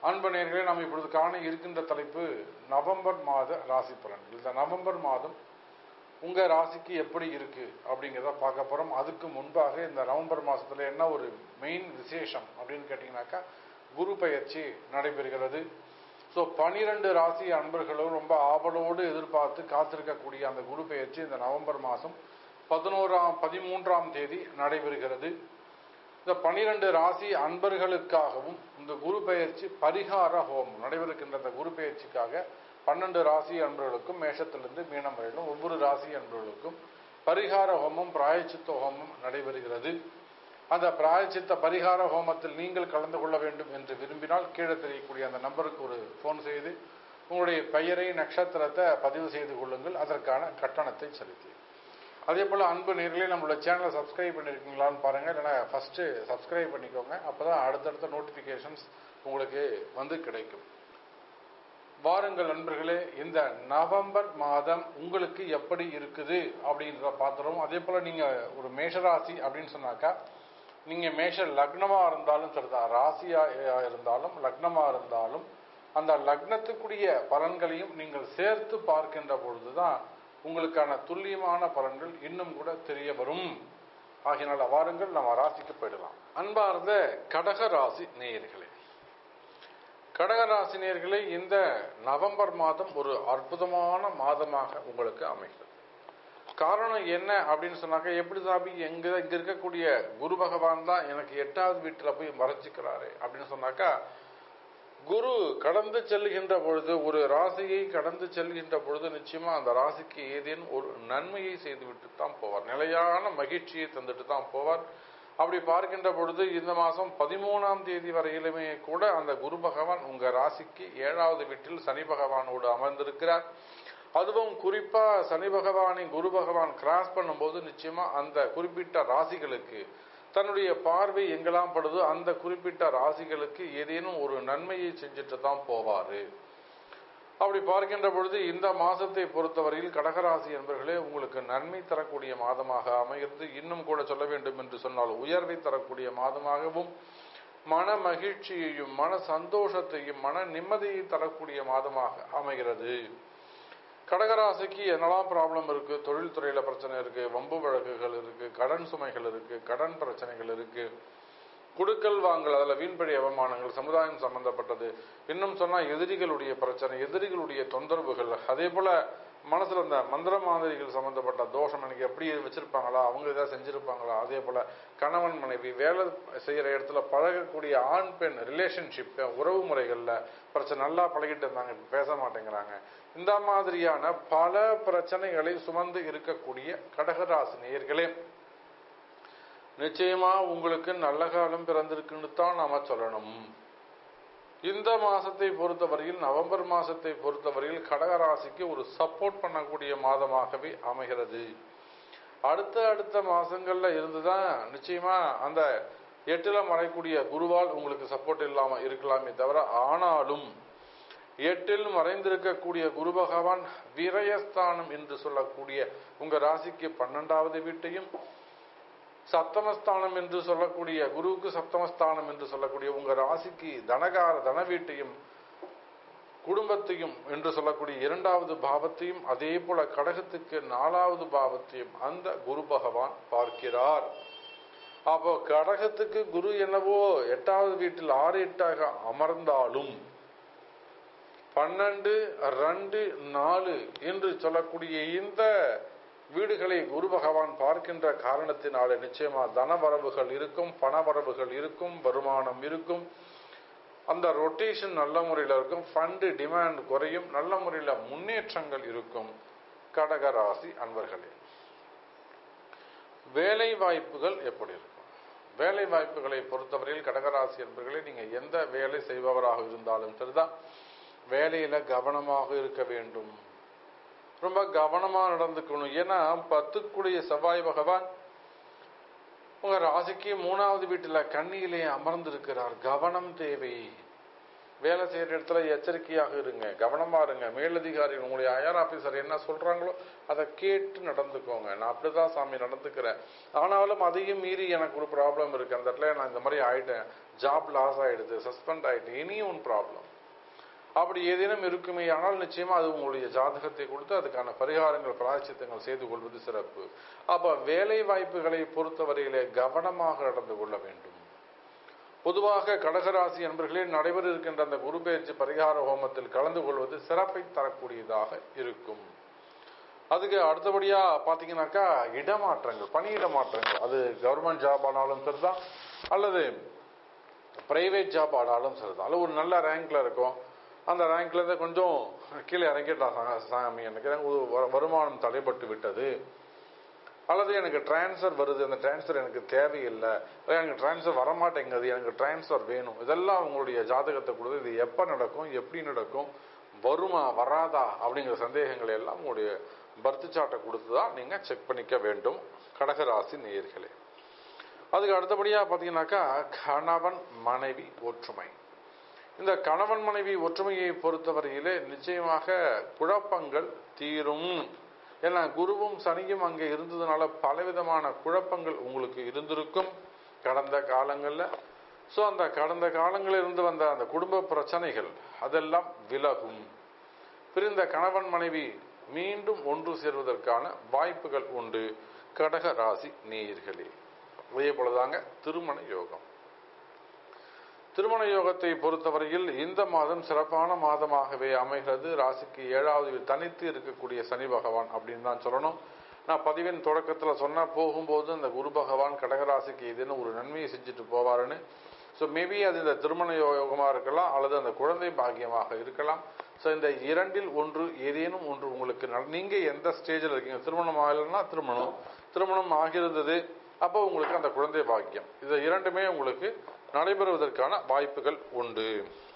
அன்பு நேயர்களே நாம் இப்பொழுது காண இருக்கின்ற தலைப்பு நவம்பர் மாத ராசி பலன்கள் இந்த நவம்பர் மாதம் உங்க ராசிக்கு எப்படி இருக்கு அப்படிங்கிறத பார்க்க போறோம் அதுக்கு முன்பாக இந்த நவம்பர் மாசத்துல என்ன ஒரு மெயின் விசேஷம் அப்படின்னு கேட்டீங்கன்னாக்கா குரு பெயர்ச்சி நடைபெறுகிறது ஸோ பனிரெண்டு ராசி அன்பர்களும் ரொம்ப ஆவலோடு எதிர்பார்த்து காத்திருக்கக்கூடிய அந்த குரு பெயர்ச்சி இந்த நவம்பர் மாதம் பதினோராம் பதிமூன்றாம் தேதி நடைபெறுகிறது இந்த பனிரெண்டு ராசி அன்பர்களுக்காகவும் இந்த குரு பெயர்ச்சி பரிகார ஹோமம் நடைபெறுகின்ற இந்த குரு பெயர்ச்சிக்காக பன்னெண்டு ராசி அன்பர்களுக்கும் மேஷத்திலிருந்து மீனம் வரையிலும் ஒவ்வொரு ராசி அன்பர்களுக்கும் பரிகார ஹோமம் பிராயச்சித்த ஹோமம் நடைபெறுகிறது அந்த பிராயச்சித்த பரிகார ஹோமத்தில் நீங்கள் கலந்து கொள்ள வேண்டும் என்று விரும்பினால் கீழே தெரியக்கூடிய அந்த நம்பருக்கு ஒரு ஃபோன் செய்து உங்களுடைய பெயரை நட்சத்திரத்தை பதிவு செய்து கொள்ளுங்கள் அதற்கான கட்டணத்தை செலுத்தி அதே போல் அன்பு நேர்களே நம்மளோட சேனலை சப்ஸ்கிரைப் பண்ணியிருக்கீங்களான்னு பாருங்கள் இல்லைனா ஃபஸ்ட்டு சப்ஸ்கிரைப் பண்ணிக்கோங்க அப்போ தான் அடுத்தடுத்த நோட்டிஃபிகேஷன்ஸ் உங்களுக்கு வந்து கிடைக்கும் வாருங்கள் நண்பர்களே இந்த நவம்பர் மாதம் உங்களுக்கு எப்படி இருக்குது அப்படின்றத பார்த்துருவோம் அதே போல் நீங்கள் ஒரு மேஷராசி அப்படின்னு சொன்னாக்கா நீங்கள் மேஷ லக்னமாக இருந்தாலும் சரிதான் ராசியாக இருந்தாலும் லக்னமாக இருந்தாலும் அந்த லக்னத்துக்குரிய பலன்களையும் நீங்கள் சேர்த்து பார்க்கின்ற பொழுது தான் உங்களுக்கான துல்லியமான பலன்கள் இன்னும் கூட தெரிய வரும் ஆகினால வாருங்கள் நம்ம ராசிக்கு போயிடலாம் அன்பார்ந்த கடக ராசி நேயர்களே கடகராசி நேயர்களே இந்த நவம்பர் மாதம் ஒரு அற்புதமான மாதமாக உங்களுக்கு அமைகிறது காரணம் என்ன அப்படின்னு சொன்னாக்க எப்படி சாபி எங்க இங்க இருக்கக்கூடிய குரு பகவான் தான் எனக்கு எட்டாவது வீட்டுல போய் மறைச்சிக்கிறாரு அப்படின்னு சொன்னாக்கா குரு கடந்து செல்கின்ற பொழுது ஒரு ராசியை கடந்து செல்கின்ற பொழுது நிச்சயமா அந்த ராசிக்கு ஏதேனும் ஒரு நன்மையை செய்துவிட்டு தான் போவார் நிலையான மகிழ்ச்சியை தந்துட்டு தான் போவார் அப்படி பார்க்கின்ற பொழுது இந்த மாதம் பதிமூணாம் தேதி வரையிலுமே கூட அந்த குரு பகவான் உங்க ராசிக்கு ஏழாவது வீட்டில் சனி பகவானோடு அமர்ந்திருக்கிறார் அதுவும் குறிப்பா சனி பகவானை குரு பகவான் கிராஸ் பண்ணும்போது நிச்சயமா அந்த குறிப்பிட்ட ராசிகளுக்கு தன்னுடைய பார்வை எங்கெல்லாம் படுதோ அந்த குறிப்பிட்ட ராசிகளுக்கு ஏதேனும் ஒரு நன்மையை செஞ்சுட்டு தான் போவாரு அப்படி பார்க்கின்ற பொழுது இந்த மாதத்தை பொறுத்தவரையில் கடகராசி என்பர்களே உங்களுக்கு நன்மை தரக்கூடிய மாதமாக அமைகிறது இன்னும் கூட சொல்ல வேண்டும் என்று சொன்னால் உயர்வை தரக்கூடிய மாதமாகவும் மன மகிழ்ச்சியையும் மன சந்தோஷத்தையும் மன நிம்மதியை தரக்கூடிய மாதமாக அமைகிறது கடகராசிக்கு என்னெல்லாம் ப்ராப்ளம் இருக்கு தொழில்துறையில பிரச்சனை இருக்கு வம்பு வழக்குகள் இருக்கு கடன் சுமைகள் இருக்கு கடன் பிரச்சனைகள் இருக்கு குடுக்கல் வாங்கல் அதில் வீண்படி அவமானங்கள் சமுதாயம் சம்பந்தப்பட்டது இன்னும் சொன்னா எதிரிகளுடைய பிரச்சனை எதிரிகளுடைய தொந்தரவுகள் அதே போல மனசுல இந்த மந்திர மாதிரிகள் சம்பந்தப்பட்ட தோஷம் எனக்கு எப்படி வச்சிருப்பாங்களா அவங்க ஏதாவது செஞ்சிருப்பாங்களா அதே போல கணவன் மனைவி வேலை செய்யற இடத்துல பழகக்கூடிய ஆண் பெண் ரிலேஷன்ஷிப் உறவு முறைகள்ல பிரச்சனை நல்லா பழகிட்டு இருந்தாங்க இப்ப பேச மாட்டேங்கிறாங்க இந்த மாதிரியான பல பிரச்சனைகளை சுமந்து இருக்கக்கூடிய கடகராசி நேயர்களே நிச்சயமா உங்களுக்கு நல்ல காலம் பிறந்திருக்குன்னு தான் நாம சொல்லணும் இந்த மாசத்தை பொறுத்தவரையில் நவம்பர் மாசத்தை பொறுத்தவரையில் கடகராசிக்கு ஒரு சப்போர்ட் பண்ணக்கூடிய மாதமாகவே அமைகிறது அடுத்த அடுத்த மாசங்கள்ல இருந்துதான் நிச்சயமா அந்த எட்டுல மறைக்கூடிய குருவால் உங்களுக்கு சப்போர்ட் இல்லாம இருக்கலாமே தவிர ஆனாலும் எட்டில் மறைந்திருக்கக்கூடிய குரு பகவான் விரயஸ்தானம் என்று சொல்லக்கூடிய உங்க ராசிக்கு பன்னெண்டாவது வீட்டையும் சப்தமஸ்தானம் என்று சொல்லக்கூடிய குருவுக்கு சப்தமஸ்தானம் என்று சொல்லக்கூடிய உங்க ராசிக்கு தனகார தன வீட்டையும் குடும்பத்தையும் என்று சொல்லக்கூடிய இரண்டாவது பாவத்தையும் அதே போல கடகத்துக்கு நாலாவது பாவத்தையும் அந்த குரு பகவான் பார்க்கிறார் அப்போ கடகத்துக்கு குரு என்னவோ எட்டாவது வீட்டில் ஆறு எட்டாக அமர்ந்தாலும் பன்னெண்டு ரெண்டு நாலு என்று சொல்லக்கூடிய இந்த வீடுகளை குரு பகவான் பார்க்கின்ற காரணத்தினால நிச்சயமா தனவரவுகள் இருக்கும் பணவரவுகள் இருக்கும் வருமானம் இருக்கும் அந்த ரொட்டேஷன் நல்ல முறையில் இருக்கும் ஃபண்டு டிமாண்ட் குறையும் நல்ல முறையில் முன்னேற்றங்கள் இருக்கும் கடகராசி அன்பர்களே வேலை வாய்ப்புகள் எப்படி இருக்கும் வேலை வாய்ப்புகளை பொறுத்தவரையில் கடகராசி அன்பர்களே நீங்க எந்த வேலை செய்பவராக இருந்தாலும் சரிதான் வேலையில கவனமாக இருக்க வேண்டும் ரொம்ப கவனமா நடந்துக்கணும் ஏன்னா பத்துக்குடைய செவ்வாய் பகவான் உங்க ராசிக்கு மூணாவது வீட்டுல கண்ணியிலே அமர்ந்திருக்கிறார் கவனம் தேவை வேலை செய்யற இடத்துல எச்சரிக்கையாக இருங்க கவனமா இருங்க மேலதிகாரிகள் உங்களுடைய ஐஆர் ஆபீசர் என்ன சொல்றாங்களோ அதை கேட்டு நடந்துக்கோங்க நான் அப்படிதான் சாமி நடந்துக்கிறேன் ஆனாலும் அதையும் மீறி எனக்கு ஒரு ப்ராப்ளம் இருக்கு அந்த இடத்துல நான் இந்த மாதிரி ஆயிட்டேன் ஜாப் லாஸ் ஆயிடுது சஸ்பெண்ட் ஆயிட்டு இனி ஒன் ப்ராப்ளம் அப்படி ஏதேனும் இருக்குமே ஆனால் நிச்சயமா அது உங்களுடைய ஜாதகத்தை கொடுத்து அதுக்கான பரிகாரங்கள் பிராயச்சித்தங்கள் செய்து கொள்வது சிறப்பு அப்ப வேலை வாய்ப்புகளை பொறுத்தவரையிலே கவனமாக நடந்து கொள்ள வேண்டும் பொதுவாக கடகராசி என்பர்களே நடைபெற இருக்கின்ற அந்த குரு பெயர்ச்சி பரிகார ஹோமத்தில் கலந்து கொள்வது சிறப்பை தரக்கூடியதாக இருக்கும் அதுக்கு அடுத்தபடியா பாத்தீங்கன்னாக்கா இடமாற்றங்கள் பணியிட மாற்றங்கள் அது கவர்மெண்ட் ஜாப் ஆனாலும் சரிதான் அல்லது பிரைவேட் ஜாப் ஆனாலும் சரிதான் அல்லது ஒரு நல்ல ரேங்க்ல இருக்கும் அந்த ரேங்க்ல இருந்து கொஞ்சம் கீழே இறங்கிட்டான் சாமி எனக்கு ஒரு வரு- வருமானம் தடைப்பட்டு விட்டது அல்லது எனக்கு டிரான்ஸ்ஃபர் வருது அந்த டிரான்ஸ்ஃபர் எனக்கு தேவையில்லை அல்லது எனக்கு டிரான்ஸ்ஃபர் வரமாட்டேங்குது எனக்கு டிரான்ஸ்ஃபர் வேணும் இதெல்லாம் உங்களுடைய ஜாதகத்தை கொடுத்து இது எப்போ நடக்கும் எப்படி நடக்கும் வருமா வராதா அப்படிங்கிற சந்தேகங்களை எல்லாம் உங்களுடைய பர்த் சார்ட்டை கொடுத்து தான் நீங்கள் செக் பண்ணிக்க வேண்டும் கடகராசி நேயர்களே அதுக்கு அடுத்தபடியாக பார்த்தீங்கன்னாக்கா கணவன் மனைவி ஒற்றுமை இந்த கணவன் மனைவி ஒற்றுமையை பொறுத்தவரையிலே நிச்சயமாக குழப்பங்கள் தீரும் ஏன்னா குருவும் சனியும் அங்கே இருந்ததுனால பலவிதமான குழப்பங்கள் உங்களுக்கு இருந்திருக்கும் கடந்த காலங்களில் ஸோ அந்த கடந்த காலங்களில் இருந்து வந்த அந்த குடும்ப பிரச்சனைகள் அதெல்லாம் விலகும் பிரிந்த கணவன் மனைவி மீண்டும் ஒன்று சேர்வதற்கான வாய்ப்புகள் உண்டு கடக ராசி நேயர்களே அதே போலதாங்க திருமண யோகம் திருமண யோகத்தை பொறுத்தவரையில் இந்த மாதம் சிறப்பான மாதமாகவே அமைகிறது ராசிக்கு ஏழாவது வீடு தனித்து இருக்கக்கூடிய சனி பகவான் அப்படின்னு தான் சொல்லணும் நான் பதிவின் தொடக்கத்தில் சொன்னா போகும்போது அந்த குரு பகவான் கடகராசிக்கு இதுன்னு ஒரு நன்மையை செஞ்சுட்டு போவாருன்னு ஸோ மேபி அது இந்த திருமண யோகமாக இருக்கலாம் அல்லது அந்த குழந்தை பாக்கியமாக இருக்கலாம் ஸோ இந்த இரண்டில் ஒன்று ஏதேனும் ஒன்று உங்களுக்கு நட- நீங்க எந்த ஸ்டேஜில் இருக்கீங்க திருமணம் ஆகலைன்னா திருமணம் திருமணம் ஆகியிருந்தது அப்போ உங்களுக்கு அந்த குழந்தை பாக்கியம் இது இரண்டுமே உங்களுக்கு நடைபெறுவதற்கான வாய்ப்புகள் உண்டு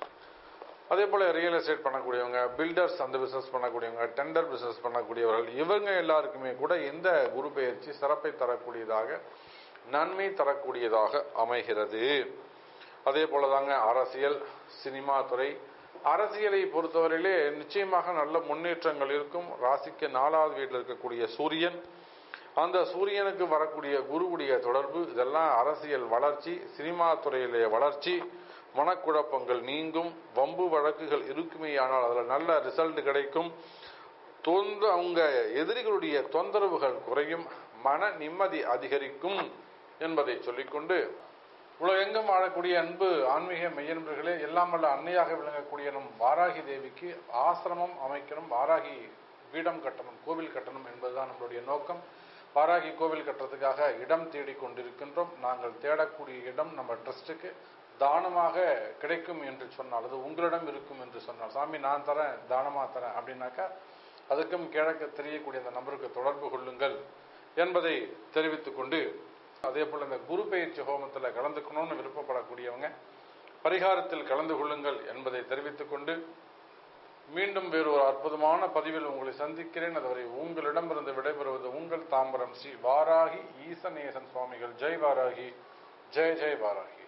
அதே போல ரியல் எஸ்டேட் பண்ணக்கூடியவங்க பில்டர்ஸ் அந்த பிசினஸ் பண்ணக்கூடியவங்க டெண்டர் பிசினஸ் பண்ணக்கூடியவர்கள் இவங்க எல்லாருக்குமே கூட இந்த குரு பெயர்ச்சி சிறப்பை தரக்கூடியதாக நன்மை தரக்கூடியதாக அமைகிறது அதே போலதாங்க அரசியல் சினிமா துறை அரசியலை பொறுத்தவரையிலே நிச்சயமாக நல்ல முன்னேற்றங்கள் இருக்கும் ராசிக்கு நாலாவது வீட்டில் இருக்கக்கூடிய சூரியன் அந்த சூரியனுக்கு வரக்கூடிய குருவுடைய தொடர்பு இதெல்லாம் அரசியல் வளர்ச்சி சினிமா துறையிலே வளர்ச்சி மனக்குழப்பங்கள் நீங்கும் வம்பு வழக்குகள் இருக்குமேயானால் அதில் நல்ல ரிசல்ட் கிடைக்கும் தொந்த அவங்க எதிரிகளுடைய தொந்தரவுகள் குறையும் மன நிம்மதி அதிகரிக்கும் என்பதை சொல்லிக்கொண்டு உலகெங்கும் வாழக்கூடிய அன்பு ஆன்மீக மெய்யன்பர்களே எல்லாம் வல்ல அன்னையாக விளங்கக்கூடிய நம் வாராகி தேவிக்கு ஆசிரமம் அமைக்கணும் வாராகி பீடம் கட்டணும் கோவில் கட்டணும் என்பதுதான் நம்மளுடைய நோக்கம் வாராகி கோவில் கட்டுறதுக்காக இடம் தேடிக் கொண்டிருக்கின்றோம் நாங்கள் தேடக்கூடிய இடம் நம்ம ட்ரஸ்ட்டுக்கு தானமாக கிடைக்கும் என்று சொன்னால் அது உங்களிடம் இருக்கும் என்று சொன்னால் சாமி நான் தரேன் தானமா தரேன் அப்படின்னாக்கா அதுக்கும் கிழக்கு தெரியக்கூடிய அந்த நம்பருக்கு தொடர்பு கொள்ளுங்கள் என்பதை தெரிவித்துக் கொண்டு அதே போல இந்த குரு பயிற்சி ஹோமத்தில் கலந்துக்கணும்னு விருப்பப்படக்கூடியவங்க பரிகாரத்தில் கலந்து கொள்ளுங்கள் என்பதை தெரிவித்துக் கொண்டு மீண்டும் வேறு ஒரு அற்புதமான பதிவில் உங்களை சந்திக்கிறேன் அதுவரை உங்களிடமிருந்து விடைபெறுவது உங்கள் தாம்பரம் ஸ்ரீ வாராகி ஈசநேசன் சுவாமிகள் ஜெய் வாராகி ஜெய் ஜெய் வாராகி